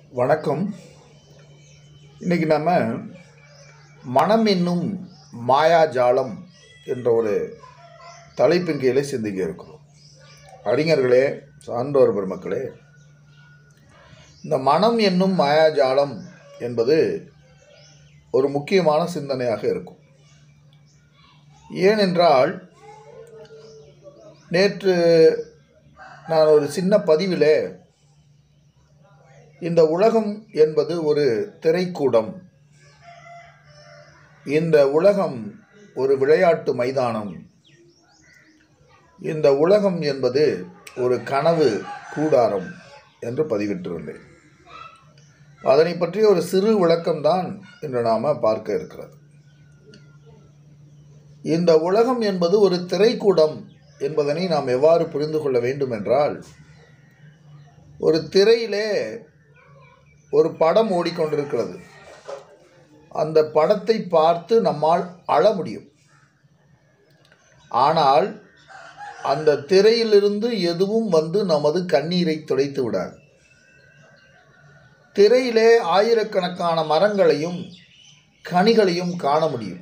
வணக்கம் இன்னைக்கு நம்ம மனம் என்னும் மாயாஜாலம் என்ற ஒரு தலைப்பின் கீழே சிந்திக்க இருக்கிறோம் அறிஞர்களே சான்றோர் பெருமக்களே இந்த மனம் என்னும் மாயாஜாலம் என்பது ஒரு முக்கியமான சிந்தனையாக இருக்கும் ஏனென்றால் நேற்று நான் ஒரு சின்ன பதிவிலே இந்த உலகம் என்பது ஒரு திரைக்கூடம் இந்த உலகம் ஒரு விளையாட்டு மைதானம் இந்த உலகம் என்பது ஒரு கனவு கூடாரம் என்று பதிவிட்டிருந்தேன் அதனை பற்றிய ஒரு சிறு விளக்கம்தான் இன்று நாம் பார்க்க இருக்கிறது இந்த உலகம் என்பது ஒரு திரைக்கூடம் என்பதனை நாம் எவ்வாறு புரிந்து கொள்ள வேண்டும் என்றால் ஒரு திரையிலே ஒரு படம் ஓடிக்கொண்டிருக்கிறது அந்த படத்தை பார்த்து நம்மால் அழ முடியும் ஆனால் அந்த திரையிலிருந்து எதுவும் வந்து நமது கண்ணீரை துடைத்து விடாது திரையிலே ஆயிரக்கணக்கான மரங்களையும் கனிகளையும் காண முடியும்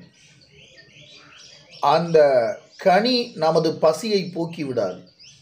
அந்த கனி நமது பசியை போக்கி விடாது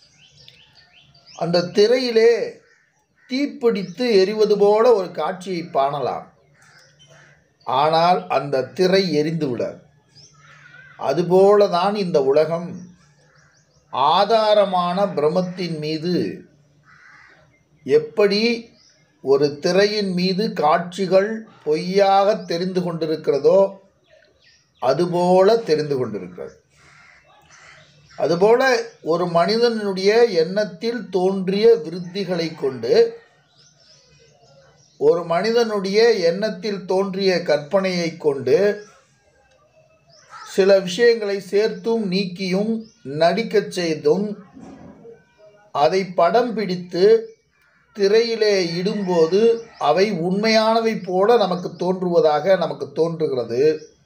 அந்த திரையிலே தீப்பிடித்து எரிவது போல ஒரு காட்சியை காணலாம் ஆனால் அந்த திரை எரிந்து விடாது அதுபோல தான் இந்த உலகம் ஆதாரமான பிரம்மத்தின் மீது எப்படி ஒரு திரையின் மீது காட்சிகள் பொய்யாக தெரிந்து கொண்டிருக்கிறதோ அதுபோல தெரிந்து கொண்டிருக்கிறது அதுபோல ஒரு மனிதனுடைய எண்ணத்தில் தோன்றிய விருத்திகளை கொண்டு ஒரு மனிதனுடைய எண்ணத்தில் தோன்றிய கற்பனையை கொண்டு சில விஷயங்களை சேர்த்தும் நீக்கியும் நடிக்கச் செய்தும் அதை படம் பிடித்து திரையிலே இடும்போது அவை உண்மையானவை போல நமக்கு தோன்றுவதாக நமக்கு தோன்றுகிறது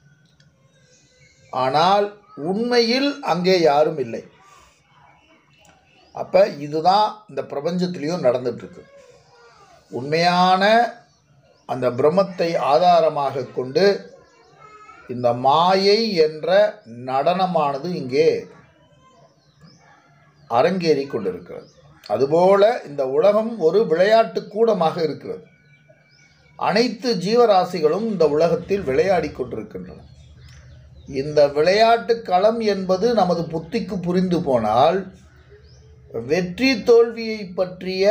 ஆனால் உண்மையில் அங்கே யாரும் இல்லை அப்போ இதுதான் இந்த பிரபஞ்சத்திலையும் நடந்துட்டுருக்கு உண்மையான அந்த பிரம்மத்தை ஆதாரமாக கொண்டு இந்த மாயை என்ற நடனமானது இங்கே அரங்கேறி கொண்டிருக்கிறது அதுபோல இந்த உலகம் ஒரு விளையாட்டு கூடமாக இருக்கிறது அனைத்து ஜீவராசிகளும் இந்த உலகத்தில் விளையாடி கொண்டிருக்கின்றன இந்த விளையாட்டு களம் என்பது நமது புத்திக்கு புரிந்து போனால் வெற்றி தோல்வியை பற்றிய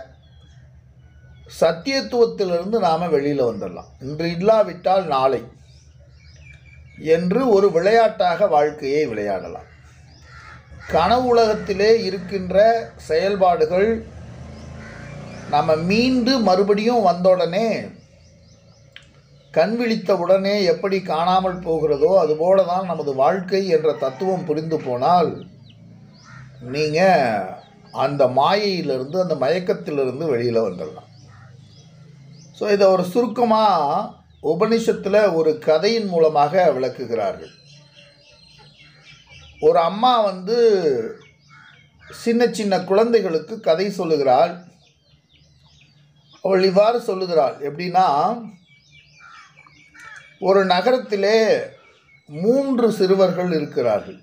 சத்தியத்துவத்திலிருந்து நாம் வெளியில் வந்துடலாம் இன்று இல்லாவிட்டால் நாளை என்று ஒரு விளையாட்டாக வாழ்க்கையை விளையாடலாம் கனவு உலகத்திலே இருக்கின்ற செயல்பாடுகள் நம்ம மீண்டு மறுபடியும் வந்தவுடனே கண் விழித்த உடனே எப்படி காணாமல் போகிறதோ அதுபோல தான் நமது வாழ்க்கை என்ற தத்துவம் புரிந்து போனால் நீங்கள் அந்த மாயையிலிருந்து அந்த மயக்கத்திலிருந்து வெளியில் வந்துடலாம் ஸோ இதை ஒரு சுருக்கமாக உபனிஷத்தில் ஒரு கதையின் மூலமாக விளக்குகிறார்கள் ஒரு அம்மா வந்து சின்ன சின்ன குழந்தைகளுக்கு கதை சொல்லுகிறாள் அவள் இவ்வாறு சொல்லுகிறாள் எப்படின்னா ஒரு நகரத்திலே மூன்று சிறுவர்கள் இருக்கிறார்கள்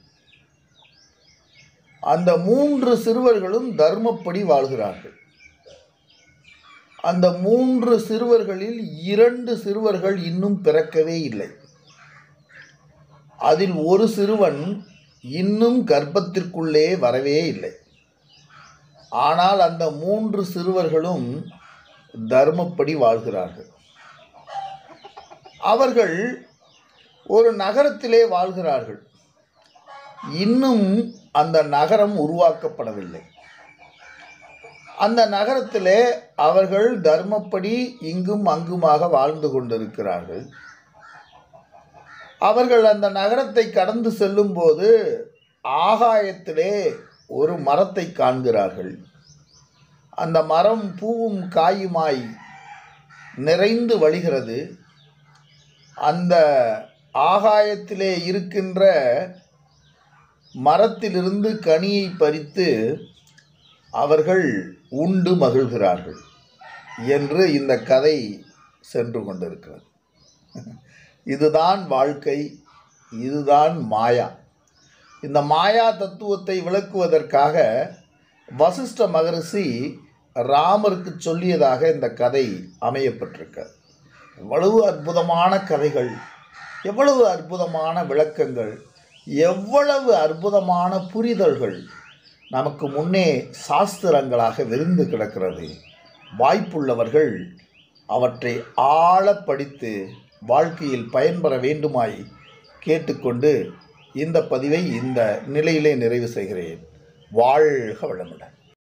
அந்த மூன்று சிறுவர்களும் தர்மப்படி வாழ்கிறார்கள் அந்த மூன்று சிறுவர்களில் இரண்டு சிறுவர்கள் இன்னும் பிறக்கவே இல்லை அதில் ஒரு சிறுவன் இன்னும் கர்ப்பத்திற்குள்ளே வரவே இல்லை ஆனால் அந்த மூன்று சிறுவர்களும் தர்மப்படி வாழ்கிறார்கள் அவர்கள் ஒரு நகரத்திலே வாழ்கிறார்கள் இன்னும் அந்த நகரம் உருவாக்கப்படவில்லை அந்த நகரத்திலே அவர்கள் தர்மப்படி இங்கும் அங்குமாக வாழ்ந்து கொண்டிருக்கிறார்கள் அவர்கள் அந்த நகரத்தை கடந்து செல்லும்போது ஆகாயத்திலே ஒரு மரத்தை காண்கிறார்கள் அந்த மரம் பூவும் காயுமாய் நிறைந்து வழிகிறது அந்த ஆகாயத்திலே இருக்கின்ற மரத்திலிருந்து கனியை பறித்து அவர்கள் உண்டு மகிழ்கிறார்கள் என்று இந்த கதை சென்று கொண்டிருக்கிறது இதுதான் வாழ்க்கை இதுதான் மாயா இந்த மாயா தத்துவத்தை விளக்குவதற்காக வசிஷ்ட மகரிஷி ராமருக்கு சொல்லியதாக இந்த கதை அமையப்பட்டிருக்கிறது எவ்வளவு அற்புதமான கதைகள் எவ்வளவு அற்புதமான விளக்கங்கள் எவ்வளவு அற்புதமான புரிதல்கள் நமக்கு முன்னே சாஸ்திரங்களாக விரிந்து கிடக்கிறது வாய்ப்புள்ளவர்கள் அவற்றை ஆழ படித்து வாழ்க்கையில் பயன்பெற வேண்டுமாய் கேட்டுக்கொண்டு இந்த பதிவை இந்த நிலையிலே நிறைவு செய்கிறேன் வாழ்க வளமுடன்